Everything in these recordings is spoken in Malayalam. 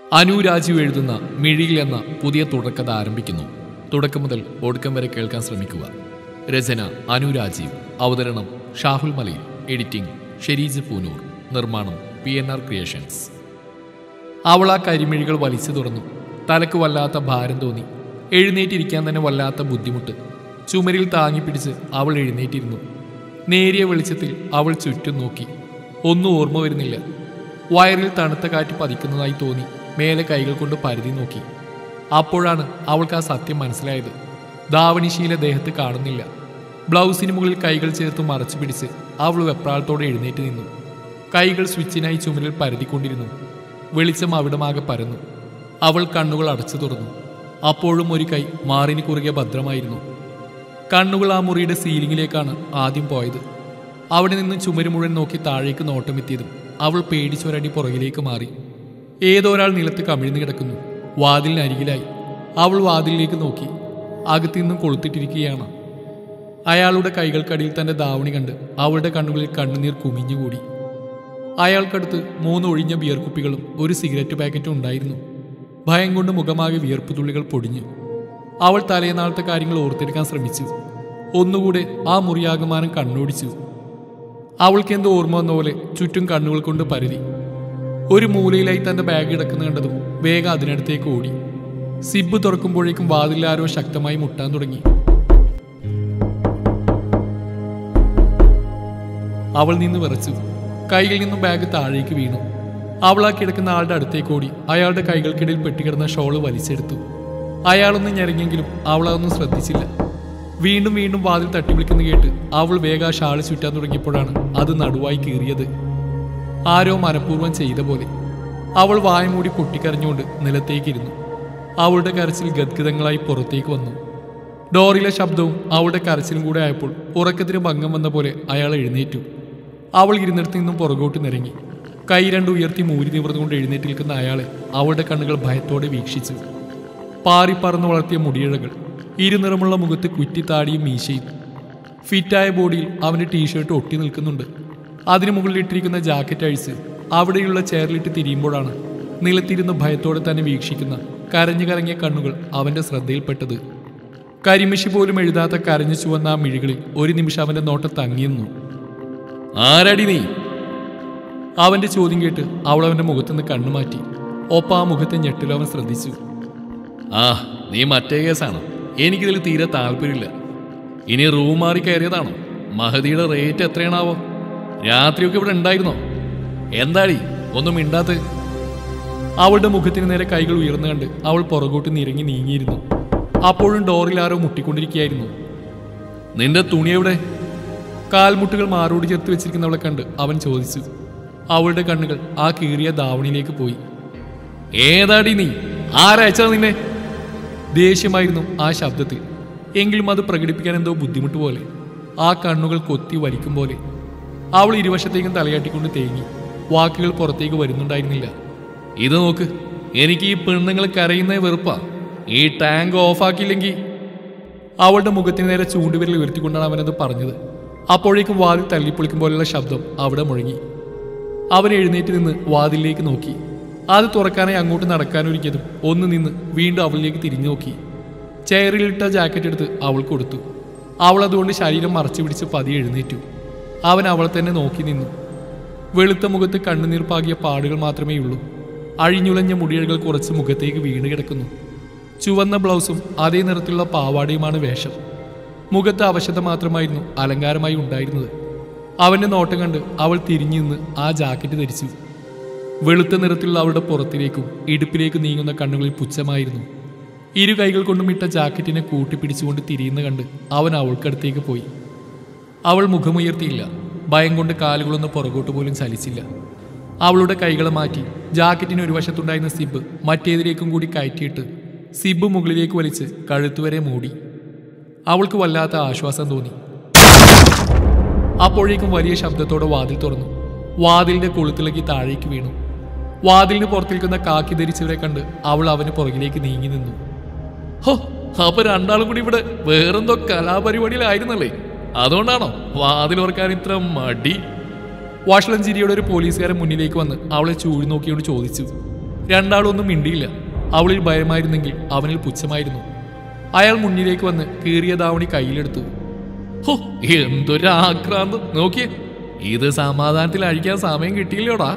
അനു രാജീവ് എഴുതുന്ന മിഴിയിൽ എന്ന പുതിയ തുടർക്കഥ ആരംഭിക്കുന്നു തുടക്കം മുതൽ ഒടുക്കം വരെ കേൾക്കാൻ ശ്രമിക്കുക രചന അനു രാജീവ് അവതരണം ഷാഹുൽ മലയിൽ എഡിറ്റിംഗ് ഷെരീജ് പൂനൂർ നിർമ്മാണം പി എൻ ആർ ക്രിയേഷൻസ് അവൾ ആ കരിമിഴികൾ വലിച്ചു തുറന്നു തലക്ക് വല്ലാത്ത ഭാരം തോന്നി എഴുന്നേറ്റിരിക്കാൻ തന്നെ വല്ലാത്ത ബുദ്ധിമുട്ട് ചുമരിൽ താങ്ങിപ്പിടിച്ച് അവൾ എഴുന്നേറ്റിരുന്നു നേരിയ വെളിച്ചത്തിൽ അവൾ ചുറ്റും നോക്കി ഒന്നും ഓർമ്മ വരുന്നില്ല വയറിൽ തണുത്ത കാറ്റ് പതിക്കുന്നതായി തോന്നി മേലെ കൈകൾ കൊണ്ട് പരിധി നോക്കി അപ്പോഴാണ് അവൾക്ക് ആ സത്യം മനസ്സിലായത് ധാവണിശീല ദേഹത്ത് കാണുന്നില്ല ബ്ലൗസിന് മുകളിൽ കൈകൾ ചേർത്ത് മറച്ചു പിടിച്ച് അവൾ വെപ്രാളത്തോടെ എഴുന്നേറ്റ് നിന്നു കൈകൾ സ്വിച്ചിനായി ചുമരിൽ പരതിക്കൊണ്ടിരുന്നു വെളിച്ചം അവിടമാകെ പരന്നു അവൾ കണ്ണുകൾ അടച്ചു തുറന്നു അപ്പോഴും ഒരു കൈ മാറിന് കുറുകെ ഭദ്രമായിരുന്നു കണ്ണുകൾ ആ മുറിയുടെ സീലിംഗിലേക്കാണ് ആദ്യം പോയത് അവിടെ നിന്ന് ചുമര് മുഴുവൻ നോക്കി താഴേക്ക് നോട്ടമെത്തിയതും അവൾ പേടിച്ചൊരടി പുറകിലേക്ക് മാറി ഏതോ ഒരാൾ നിലത്ത് കമിഴ്ന്നു കിടക്കുന്നു വാതിലിനരികിലായി അവൾ വാതിലിലേക്ക് നോക്കി അകത്തു നിന്നും കൊളുത്തിട്ടിരിക്കുകയാണ് അയാളുടെ കൈകൾക്കടിയിൽ തന്റെ ധാവണി കണ്ട് അവളുടെ കണ്ണുകളിൽ കണ്ണുനീർ കുമിഞ്ഞുകൂടി അയാൾക്കടുത്ത് മൂന്ന് ഒഴിഞ്ഞ ബിയർ കുപ്പികളും ഒരു സിഗരറ്റ് പാക്കറ്റും ഉണ്ടായിരുന്നു ഭയം കൊണ്ട് മുഖമാകെ വിയർപ്പ് തുള്ളികൾ പൊടിഞ്ഞു അവൾ തലേനാളത്തെ കാര്യങ്ങൾ ഓർത്തെടുക്കാൻ ശ്രമിച്ചു ഒന്നുകൂടെ ആ മുറിയാകമാനം കണ്ണോടിച്ചു അവൾക്ക് എന്തോ ഓർമ്മ വന്ന പോലെ ചുറ്റും കണ്ണുകൾ കൊണ്ട് പരതി ഒരു മൂലയിലായി തന്റെ ബാഗ് കിടക്കുന്ന കണ്ടതും വേഗം അതിനടുത്തേക്ക് ഓടി സിബ് തുറക്കുമ്പോഴേക്കും വാതിൽ ആരോ ശക്തമായി മുട്ടാൻ തുടങ്ങി അവൾ നിന്ന് വിറച്ചു കൈയിൽ നിന്നും ബാഗ് താഴേക്ക് വീണു അവൾ ആ കിടക്കുന്ന ആളുടെ അടുത്തേക്ക് ഓടി അയാളുടെ കൈകൾക്കിടയിൽ പെട്ടിക്കിടന്ന ഷോള് വലിച്ചെടുത്തു അയാളൊന്നും ഞെരങ്ങിയെങ്കിലും അവൾ അതൊന്നും ശ്രദ്ധിച്ചില്ല വീണ്ടും വീണ്ടും വാതിൽ തട്ടി വിളിക്കുന്ന കേട്ട് അവൾ വേഗം ആ ഷാള് ചുറ്റാൻ തുടങ്ങിയപ്പോഴാണ് അത് നടുവായി കീറിയത് ആരോ മനഃപൂർവ്വം ചെയ്ത പോലെ അവൾ വായ മൂടി പൊട്ടിക്കരഞ്ഞുകൊണ്ട് നിലത്തേക്കിരുന്നു അവളുടെ കരച്ചിൽ ഗദ്ഗതങ്ങളായി പുറത്തേക്ക് വന്നു ഡോറിലെ ശബ്ദവും അവളുടെ കരച്ചിലും കൂടെ ആയപ്പോൾ ഉറക്കത്തിന് ഭംഗം വന്ന പോലെ അയാൾ എഴുന്നേറ്റു അവൾ ഇരുന്നിടത്ത് നിന്നും പുറകോട്ട് നിരങ്ങി കൈ രണ്ട് ഉയർത്തി മൂരി നിവർന്നുകൊണ്ട് എഴുന്നേറ്റ് നിൽക്കുന്ന അയാളെ അവളുടെ കണ്ണുകൾ ഭയത്തോടെ വീക്ഷിച്ചു പാറി പറന്ന് വളർത്തിയ മുടിയിഴകൾ ഇരുനിറമുള്ള മുഖത്ത് കുറ്റിത്താടിയും മീശയും ഫിറ്റായ ബോഡിയിൽ അവന്റെ ടീഷർട്ട് ഒട്ടി നിൽക്കുന്നുണ്ട് അതിനു മുകളിൽ ഇട്ടിരിക്കുന്ന ജാക്കറ്റ് അഴിച്ച് അവിടെയുള്ള ചെയറിലിട്ട് തിരിയുമ്പോഴാണ് നിലത്തിരുന്ന് ഭയത്തോടെ തന്നെ വീക്ഷിക്കുന്ന കരഞ്ഞു കറങ്ങിയ കണ്ണുകൾ അവന്റെ ശ്രദ്ധയിൽപ്പെട്ടത് കരിമിഷി പോലും എഴുതാത്ത കരഞ്ഞു ചുവന്ന ആ മിഴികളിൽ ഒരു നിമിഷം അവന്റെ നോട്ടം തങ്ങിയെന്നു ആരടി നീ അവന്റെ ചോദ്യം കേട്ട് അവൾ അവന്റെ മുഖത്തുനിന്ന് കണ്ണുമാറ്റി ഒപ്പം ആ മുഖത്തെ ഞെട്ടിൽ അവൻ ശ്രദ്ധിച്ചു ആ നീ മറ്റേ കേസാണ് എനിക്കിതിൽ തീരെ താല്പര്യമില്ല ഇനി റൂം മാറി കയറിയതാണോ മഹതിയുടെ റേറ്റ് എത്രയാണാവോ രാത്രിയൊക്കെ ഇവിടെ ഉണ്ടായിരുന്നോ എന്താടി ഒന്നും മിണ്ടാത്ത് അവളുടെ മുഖത്തിന് നേരെ കൈകൾ ഉയർന്നു കണ്ട് അവൾ പുറകോട്ട് നിരങ്ങി നീങ്ങിയിരുന്നു അപ്പോഴും ഡോറിൽ ആരോ മുട്ടിക്കൊണ്ടിരിക്കുകയായിരുന്നു നിന്റെ തുണി എവിടെ കാൽമുട്ടുകൾ മാറോട് ചേർത്ത് വെച്ചിരിക്കുന്നവളെ കണ്ട് അവൻ ചോദിച്ചു അവളുടെ കണ്ണുകൾ ആ കീറിയ ധാവണിയിലേക്ക് പോയി ഏതാടി നീ ആരയച്ചതാ നിന്നെ ദേഷ്യമായിരുന്നു ആ ശബ്ദത്തിൽ എങ്കിലും അത് പ്രകടിപ്പിക്കാൻ എന്തോ ബുദ്ധിമുട്ട് പോലെ ആ കണ്ണുകൾ കൊത്തി വലിക്കും പോലെ അവൾ ഇരുവശത്തേക്കും തലയാട്ടിക്കൊണ്ട് തേങ്ങി വാക്കുകൾ പുറത്തേക്ക് വരുന്നുണ്ടായിരുന്നില്ല ഇത് നോക്ക് എനിക്ക് ഈ പെണ്ണുങ്ങൾ കരയുന്ന വെറുപ്പാ ഈ ടാങ്ക് ഓഫാക്കിയില്ലെങ്കിൽ അവളുടെ മുഖത്തിന് നേരെ ചൂണ്ടുവിരൽ ഉയർത്തിക്കൊണ്ടാണ് അവനത് പറഞ്ഞത് അപ്പോഴേക്കും വാതിൽ തല്ലിപ്പൊളിക്കും പോലെയുള്ള ശബ്ദം അവിടെ മുഴങ്ങി അവൻ എഴുന്നേറ്റ് നിന്ന് വാതിലിലേക്ക് നോക്കി അത് തുറക്കാനായി അങ്ങോട്ട് നടക്കാനൊരുക്കിയതും ഒന്ന് നിന്ന് വീണ്ടും അവളിലേക്ക് തിരിഞ്ഞു നോക്കി ചെയറിലിട്ട ജാക്കറ്റ് എടുത്ത് അവൾ കൊടുത്തു അവൾ അതുകൊണ്ട് ശരീരം മറച്ചു പിടിച്ച് പതിയെ എഴുന്നേറ്റു അവൻ അവളെ തന്നെ നോക്കി നിന്നു വെളുത്ത മുഖത്ത് കണ്ണുനീർ പാകിയ പാടുകൾ മാത്രമേ ഉള്ളൂ അഴിഞ്ഞുലഞ്ഞ മുടിയഴകൾ കുറച്ച് മുഖത്തേക്ക് വീണ് കിടക്കുന്നു ചുവന്ന ബ്ലൗസും അതേ നിറത്തിലുള്ള പാവാടയുമാണ് വേഷം മുഖത്ത് അവശത മാത്രമായിരുന്നു അലങ്കാരമായി ഉണ്ടായിരുന്നത് അവന്റെ നോട്ടം കണ്ട് അവൾ തിരിഞ്ഞു നിന്ന് ആ ജാക്കറ്റ് ധരിച്ചു വെളുത്ത നിറത്തിലുള്ള അവളുടെ പുറത്തിലേക്കും ഇടുപ്പിലേക്ക് നീങ്ങുന്ന കണ്ണുകളിൽ പുച്ഛമായിരുന്നു ഇരു കൈകൾ കൊണ്ടും ഇട്ട ജാക്കറ്റിനെ കൂട്ടിപ്പിടിച്ചുകൊണ്ട് തിരിയുന്ന കണ്ട് അവൻ അവൾക്കടുത്തേക്ക് പോയി അവൾ മുഖമുയർത്തിയില്ല ഭയം കൊണ്ട് കാലുകളൊന്ന് പുറകോട്ട് പോലും ചലിച്ചില്ല അവളുടെ കൈകളെ മാറ്റി ജാക്കറ്റിന് ഒരു വശത്തുണ്ടായിരുന്ന സിബ് മറ്റേതിലേക്കും കൂടി കയറ്റിയിട്ട് സിബ് മുകളിലേക്ക് വലിച്ച് കഴുത്തുവരെ മൂടി അവൾക്ക് വല്ലാത്ത ആശ്വാസം തോന്നി അപ്പോഴേക്കും വലിയ ശബ്ദത്തോടെ വാതിൽ തുറന്നു വാതിലിന്റെ കൊളുത്തിളക്കി താഴേക്ക് വീണു വാതിലിന് പുറത്തിരിക്കുന്ന കാക്കി ധരിച്ചവരെ കണ്ട് അവൾ അവന് പുറകിലേക്ക് നീങ്ങി നിന്നു ഹോ അപ്പൊ രണ്ടാളും കൂടി ഇവിടെ വേറെന്തോ കലാപരിപാടിയിലായിരുന്നല്ലേ അതുകൊണ്ടാണോ വാതിൽ ഓർക്കാൻ ഇത്ര മടി വാഷളം ചിരിയോടെ ഒരു പോലീസുകാരൻ മുന്നിലേക്ക് വന്ന് അവളെ ചൂഴി നോക്കിയോണ്ട് ചോദിച്ചു രണ്ടാളും ഒന്നും മിണ്ടിയില്ല അവളിൽ ഭയമായിരുന്നെങ്കിൽ അവനിൽ പുച്ഛമായിരുന്നു അയാൾ മുന്നിലേക്ക് വന്ന് കീറിയ ദാവണി കയ്യിലെടുത്തു ഹോ എന്തൊരു ആക്രാന്തം നോക്കിയേ ഇത് സമാധാനത്തിൽ അഴിക്കാൻ സമയം കിട്ടിയില്ലോടാ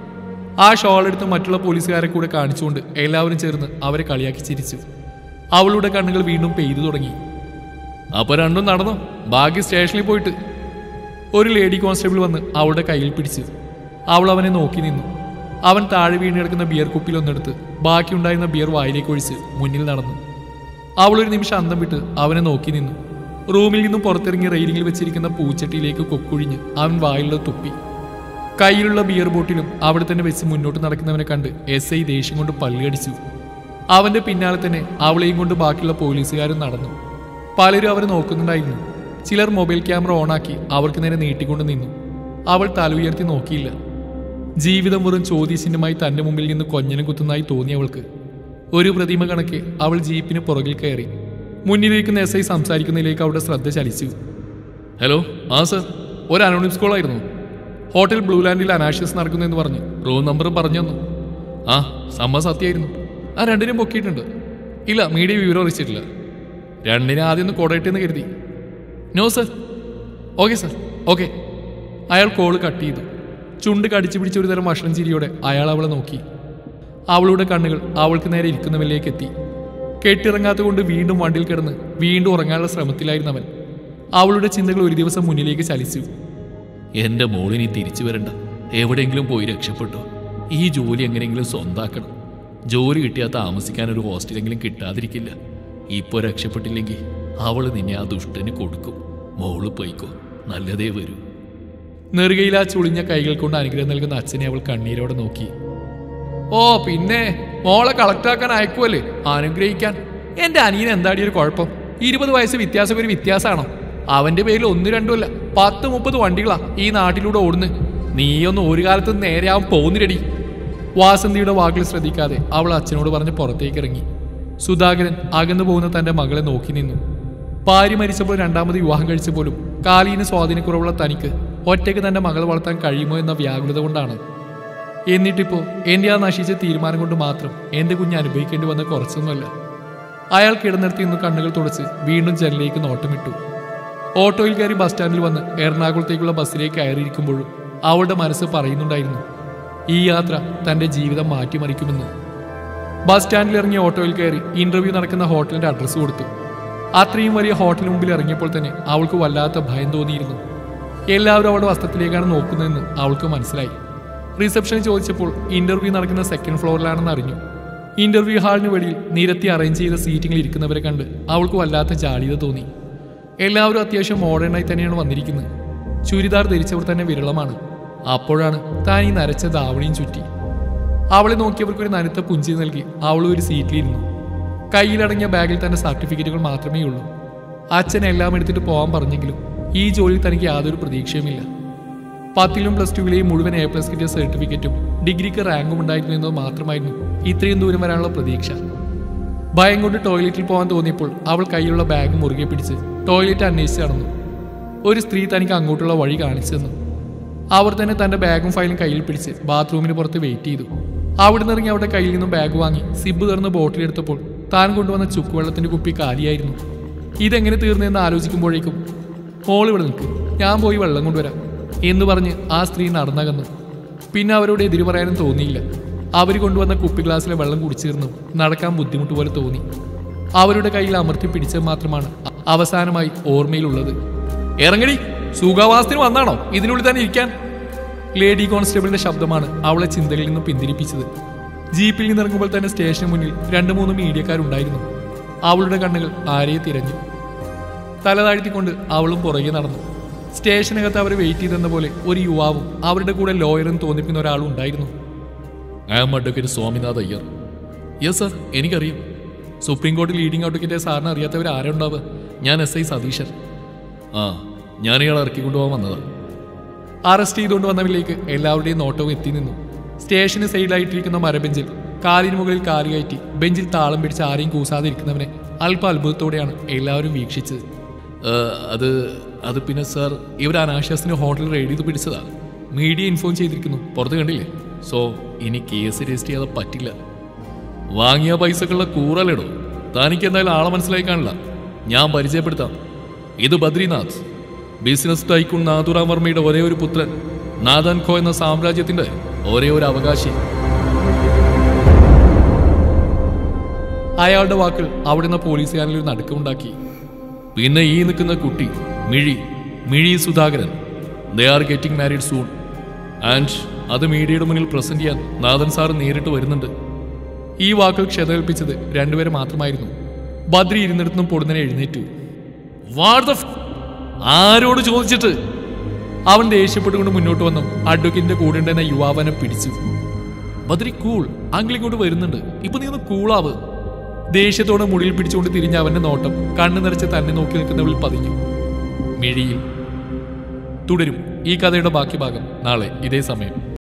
ആ ഷോൾ എടുത്ത് മറ്റുള്ള പോലീസുകാരെ കൂടെ കാണിച്ചുകൊണ്ട് എല്ലാവരും ചേർന്ന് അവരെ കളിയാക്കി ചിരിച്ചു അവളുടെ കണ്ണുകൾ വീണ്ടും പെയ്തു തുടങ്ങി അപ്പൊ രണ്ടും നടന്നോ ബാക്കി സ്റ്റേഷനിൽ പോയിട്ട് ഒരു ലേഡി കോൺസ്റ്റബിൾ വന്ന് അവളുടെ കയ്യിൽ പിടിച്ചു അവൾ അവനെ നോക്കി നിന്നു അവൻ താഴെ വീണ് കിടക്കുന്ന ബിയർ കുപ്പിലൊന്നെടുത്ത് ബാക്കിയുണ്ടായിരുന്ന ബിയർ വായിലേക്ക് ഒഴിച്ച് മുന്നിൽ നടന്നു അവൾ ഒരു നിമിഷം അന്തം വിട്ട് അവനെ നോക്കി നിന്നു റൂമിൽ നിന്നും പുറത്തിറങ്ങി റെയിലിംഗിൽ വെച്ചിരിക്കുന്ന പൂച്ചട്ടിയിലേക്ക് കൊക്കുഴിഞ്ഞ് അവൻ വായിലുള്ളത് തുപ്പി കയ്യിലുള്ള ബിയർ ബോട്ടിലും അവിടെ തന്നെ വെച്ച് മുന്നോട്ട് നടക്കുന്നവനെ കണ്ട് എസ് ഐ ദേഷ്യം കൊണ്ട് പല്ലുകടിച്ചു അവന്റെ പിന്നാലെ തന്നെ അവളെയും കൊണ്ട് ബാക്കിയുള്ള പോലീസുകാരും നടന്നു പലരും അവരെ നോക്കുന്നുണ്ടായിരുന്നു ചിലർ മൊബൈൽ ക്യാമറ ഓണാക്കി അവർക്ക് നേരെ നീട്ടിക്കൊണ്ട് നിന്നു അവൾ തല ഉയർത്തി നോക്കിയില്ല ജീവിതം വെറും ചോദ്യചിഹ്നമായി തന്റെ മുമ്പിൽ നിന്ന് കൊഞ്ഞനം കുത്തുന്നതായി തോന്നി അവൾക്ക് ഒരു പ്രതിമ കണക്കെ അവൾ ജീപ്പിന് പുറകിൽ കയറി മുന്നിലിരിക്കുന്ന എസ് ഐ സംസാരിക്കുന്നതിലേക്ക് അവളുടെ ശ്രദ്ധ ചലിച്ചു ഹലോ ആ സർ ഒരു അനോണിംസ് കോൾ ആയിരുന്നു ഹോട്ടൽ ബ്ലൂ ലാൻഡിൽ അനാഷ്യസ് നടക്കുന്നെന്ന് പറഞ്ഞ് റൂം നമ്പറും പറഞ്ഞു തന്നു ആ സമ്മ സത്യമായിരുന്നു ആ രണ്ടിനും പൊക്കിയിട്ടുണ്ട് ഇല്ല മീഡിയ വിവരം അറിയിച്ചിട്ടില്ല രണ്ടിനെ ആദ്യം ഒന്ന് കോടയട്ടെന്ന് കരുതി no sir okay sir okay അയാൾ കോള് കട്ട് ചെയ്തു ചുണ്ട് കടിച്ചു പിടിച്ച ഒരു തരം വഷളം ചിരിയോടെ അയാൾ അവളെ നോക്കി അവളുടെ കണ്ണുകൾ അവൾക്ക് നേരെ ഇരിക്കുന്നവനിലേക്ക് എത്തി കെട്ടിറങ്ങാത്ത കൊണ്ട് വീണ്ടും വണ്ടിയിൽ കിടന്ന് വീണ്ടും ഉറങ്ങാനുള്ള ശ്രമത്തിലായിരുന്നു അവൻ അവളുടെ ചിന്തകൾ ഒരു ദിവസം മുന്നിലേക്ക് ചലിച്ചു എന്റെ മോളിനി തിരിച്ചു വരണ്ട എവിടെയെങ്കിലും പോയി രക്ഷപ്പെട്ടു ഈ ജോലി എങ്ങനെയെങ്കിലും സ്വന്താക്കണം ജോലി കിട്ടിയാൽ താമസിക്കാൻ ഒരു ഹോസ്റ്റലെങ്കിലും കിട്ടാതിരിക്കില്ല ഇപ്പൊ രക്ഷപ്പെട്ടില്ലെങ്കിൽ അവള് നിന്നെ ആ ദുഷ്ടന് കൊടുക്കും മോള് പോയിക്കോ നല്ലതേ വരൂ നെറുകയിൽ ആ ചുളിഞ്ഞ കൈകൾ കൊണ്ട് അനുഗ്രഹം നൽകുന്ന അച്ഛനെ അവൾ കണ്ണീരോടെ നോക്കി ഓ പിന്നെ മോളെ കളക്ടറാക്കാൻ അയക്കുമല്ലേ അനുഗ്രഹിക്കാൻ എന്റെ അനിയൻ എന്താടി ഒരു കുഴപ്പം ഇരുപത് വയസ്സ് വ്യത്യാസം ഒരു വ്യത്യാസമാണോ അവന്റെ പേരിൽ ഒന്ന് രണ്ടുമല്ല പത്ത് മുപ്പത് വണ്ടികളാ ഈ നാട്ടിലൂടെ ഓടുന്നത് നീയൊന്നും ഒരു കാലത്ത് നേരെയാവാൻ പോകുന്നിരടി വാസന്തിയുടെ വാക്കുകൾ ശ്രദ്ധിക്കാതെ അവൾ അച്ഛനോട് പറഞ്ഞ് പുറത്തേക്ക് ഇറങ്ങി സുധാകരൻ അകന്നു പോകുന്ന തന്റെ മകളെ നോക്കി നിന്നു ഭാര്യ മരിച്ചപ്പോൾ രണ്ടാമത് വിവാഹം കഴിച്ച പോലും കാലീന സ്വാധീനക്കുറവുള്ള തനിക്ക് ഒറ്റയ്ക്ക് തന്റെ മകളെ വളർത്താൻ കഴിയുമോ എന്ന വ്യാകുലത കൊണ്ടാണ് എന്നിട്ടിപ്പോ എന്റെ ആ നശിച്ച തീരുമാനം കൊണ്ട് മാത്രം എന്റെ കുഞ്ഞ് അനുഭവിക്കേണ്ടി വന്ന കുറച്ചൊന്നുമല്ല അയാൾ കിടന്നിടത്ത് നിന്ന് കണ്ണുകൾ തുടച്ച് വീണ്ടും ജനലിലേക്ക് നോട്ടമിട്ടു ഓട്ടോയിൽ കയറി ബസ് സ്റ്റാൻഡിൽ വന്ന് എറണാകുളത്തേക്കുള്ള ബസ്സിലേക്ക് കയറിയിരിക്കുമ്പോഴും അവളുടെ മനസ്സ് പറയുന്നുണ്ടായിരുന്നു ഈ യാത്ര തന്റെ ജീവിതം മാറ്റിമറിക്കുമെന്ന് ബസ് സ്റ്റാൻഡിൽ ഇറങ്ങി ഓട്ടോയിൽ കയറി ഇന്റർവ്യൂ നടക്കുന്ന ഹോട്ടലിന്റെ അഡ്രസ്സ് കൊടുത്തു അത്രയും വലിയ ഹോട്ടലിന് മുമ്പിൽ ഇറങ്ങിയപ്പോൾ തന്നെ അവൾക്ക് വല്ലാത്ത ഭയം തോന്നിയിരുന്നു എല്ലാവരും അവളുടെ വസ്ത്രത്തിലേക്കാണ് നോക്കുന്നതെന്ന് അവൾക്ക് മനസ്സിലായി റിസപ്ഷനിൽ ചോദിച്ചപ്പോൾ ഇന്റർവ്യൂ നടക്കുന്ന സെക്കൻഡ് ഫ്ലോറിലാണെന്ന് അറിഞ്ഞു ഇന്റർവ്യൂ ഹാളിന് വെളിയിൽ നിരത്തി അറേഞ്ച് ചെയ്ത സീറ്റിങ്ങിൽ ഇരിക്കുന്നവരെ കണ്ട് അവൾക്ക് വല്ലാത്ത ജാളിത തോന്നി എല്ലാവരും അത്യാവശ്യം മോഡേണായി തന്നെയാണ് വന്നിരിക്കുന്നത് ചുരിദാർ ധരിച്ചവർ തന്നെ വിരളമാണ് അപ്പോഴാണ് താൻ ഈ നരച്ച ദാവണിയും ചുറ്റി അവളെ നോക്കിയവർക്ക് ഒരു നനുത്ത പുഞ്ചി നൽകി അവൾ ഒരു സീറ്റിലിരുന്നു കയ്യിലടങ്ങിയ ബാഗിൽ തന്റെ സർട്ടിഫിക്കറ്റുകൾ മാത്രമേ ഉള്ളൂ അച്ഛൻ എല്ലാം എടുത്തിട്ട് പോകാൻ പറഞ്ഞെങ്കിലും ഈ ജോലിയിൽ തനിക്ക് യാതൊരു പ്രതീക്ഷയുമില്ല പത്തിലും പ്ലസ് ടുവിലെയും മുഴുവൻ എ പ്ലസ് കിട്ടിയ സർട്ടിഫിക്കറ്റും ഡിഗ്രിക്ക് റാങ്കും ഉണ്ടായിരുന്നു എന്നത് മാത്രമായിരുന്നു ഇത്രയും ദൂരം വരാനുള്ള പ്രതീക്ഷ ഭയം കൊണ്ട് ടോയ്ലറ്റിൽ പോകാൻ തോന്നിയപ്പോൾ അവൾ കയ്യിലുള്ള ബാഗ് മുറുകെ പിടിച്ച് ടോയ്ലറ്റ് അന്വേഷിച്ച് നടന്നു ഒരു സ്ത്രീ തനിക്ക് അങ്ങോട്ടുള്ള വഴി കാണിച്ചു തന്നു അവർ തന്നെ തന്റെ ബാഗും ഫയലും കയ്യിൽ പിടിച്ച് ബാത്റൂമിന് പുറത്ത് വെയിറ്റ് ചെയ്തു അവിടെ നിന്ന് ഇറങ്ങി അവരുടെ കയ്യിൽ നിന്നും ബാഗ് വാങ്ങി സിബ് തുറന്ന് ബോട്ടിലെടുത്തപ്പോൾ താൻ കൊണ്ടുവന്ന ചുക്കുവെള്ളത്തിന്റെ കുപ്പി കാലിയായിരുന്നു ഇതെങ്ങനെ തീർന്നെന്ന് ആലോചിക്കുമ്പോഴേക്കും മോൾ ഇവിടെ നിൽക്ക് ഞാൻ പോയി വെള്ളം കൊണ്ടുവരാം എന്ന് പറഞ്ഞ് ആ സ്ത്രീ നടന്നകന്നു പിന്നെ അവരോട് എതിര് പറയാനും തോന്നിയില്ല അവർ കൊണ്ടുവന്ന കുപ്പി ഗ്ലാസ്സിലെ വെള്ളം കുടിച്ചേർന്നു നടക്കാൻ ബുദ്ധിമുട്ട് പോലെ തോന്നി അവരുടെ കയ്യിൽ അമർത്തി പിടിച്ചത് മാത്രമാണ് അ- അവസാനമായി ഓർമ്മയിലുള്ളത് ഇറങ്ങടി സുഖവാസത്തിന് വന്നാണോ ഇതിനുള്ളിൽ തന്നെ ഇരിക്കാൻ ലേഡി കോൺസ്റ്റബിളിന്റെ ശബ്ദമാണ് അവളെ ചിന്തകളിൽ നിന്നും പിന്തിരിപ്പിച്ചത് ജീപ്പിൽ നിന്നിറങ്ങുമ്പോൾ തന്നെ സ്റ്റേഷന് മുന്നിൽ രണ്ട് മൂന്ന് മീഡിയക്കാരുണ്ടായിരുന്നു അവളുടെ കണ്ണുകൾ ആരെയെ തിരഞ്ഞു തല താഴ്ത്തിക്കൊണ്ട് അവളും പുറകെ നടന്നു സ്റ്റേഷനകത്ത് അവരെ വെയിറ്റ് ചെയ്തെന്ന പോലെ ഒരു യുവാവും അവരുടെ കൂടെ ലോയറെന്ന് തോന്നിപ്പിക്കുന്ന ഒരാളും ഉണ്ടായിരുന്നു I'm advocate Swaminath Iyer yes sir എനിക്കറിയാം സുപ്രീം കോടതി ലീഡിംഗ് അഡ്വക്കേറ്റ് സാറിന് അറിയാത്തവർ ആരാ ഉണ്ടാവുക ഞാൻ എസ് ഐ സതീശൻ ആ ഞാൻ ഇയാളെ ഇറക്കിക്കൊണ്ടുപോകാൻ വന്നതാ അറസ്റ്റ് ചെയ്തുകൊണ്ട് വന്നവരിലേക്ക് എല്ലാവരുടെയും നോട്ടവും എത്തി നിന്നു സ്റ്റേഷന് സൈഡിലായിട്ടിരിക്കുന്ന മരബെഞ്ചിൽ കാലിന് മുകളിൽ കാല് കയറ്റി ബെഞ്ചിൽ താളം പിടിച്ച് ആരെയും കൂസാതെ ഇരിക്കുന്നവനെ അല്പ അത്ഭുതത്തോടെയാണ് എല്ലാവരും വീക്ഷിച്ചത് ഏ, അത് അത് പിന്നെ സാർ ഇവർ അനാശാസിന് ഹോട്ടൽ റെയ്ഡ് ചെയ്ത് പിടിച്ചതാ മീഡിയ ഇൻഫോം ചെയ്തിരിക്കുന്നു പുറത്ത് കണ്ടില്ലേ സോ ഇനി കേസ് രജിസ്റ്റർ ചെയ്യാതെ പറ്റില്ല വാങ്ങിയ പൈസക്കുള്ള കൂറലിടോ തനിക്ക് എന്തായാലും ആളെ മനസ്സിലായി കാണില്ല ഞാൻ പരിചയപ്പെടുത്താം ഇത് ബദ്രിനാഥ് ബിസിനസ് ടൈക്കൂൺ നാഥുറാം വർമ്മയുടെ ഒരേ ഒരു പുത്രൻ നാഥൻ ഖോ എന്ന സാമ്രാജ്യത്തിന്റെ ഒരേ ഒരു അവകാശി അയാളുടെ വാക്കുകൾ അവിടുന്ന് പോലീസുകാരിൽ ഒരു നടുക്കമുണ്ടാക്കി പിന്നെ ഈ നിൽക്കുന്ന കുട്ടി മിഴി മിഴി Sudhakaran they are getting married soon and അത് മീഡിയയുടെ മുന്നിൽ പ്രസന്റ് ചെയ്യാൻ നാഥൻ സാർ നേരിട്ട് വരുന്നുണ്ട് ഈ വാക്കുകൾ ക്ഷതകൽപ്പിച്ചത് രണ്ടുപേരെ മാത്രമായിരുന്നു ബദ്രി ഇരുന്നിടത്തുനിന്നും പൊടുന്നനെ എഴുന്നേറ്റു വാട്ട് ദ ഫ്- ആരോട് ചോദിച്ചിട്ട് അവൻ ദേഷ്യപ്പെട്ടുകൊണ്ട് മുന്നോട്ട് വന്നു അഡ്വക്കേറ്റിന്റെ കൂടെ ഉണ്ടായിരുന്ന യുവാവനെ പിടിച്ചു ബദ്രി കൂൾ അങ്കിൾ ഇങ്ങോട്ട് വരുന്നുണ്ട് ഇപ്പൊ നീ ഒന്ന് കൂളാവ് ദേഷ്യത്തോടെ മുടിയിൽ പിടിച്ചുകൊണ്ട് തിരിഞ്ഞ അവന്റെ നോട്ടം കണ്ണു നിറച്ച് തന്നെ നോക്കി നിൽക്കുന്നവളിൽ പതിഞ്ഞു മിഴിയിൽ തുടരും ഈ കഥയുടെ ബാക്കി ഭാഗം നാളെ ഇതേ സമയം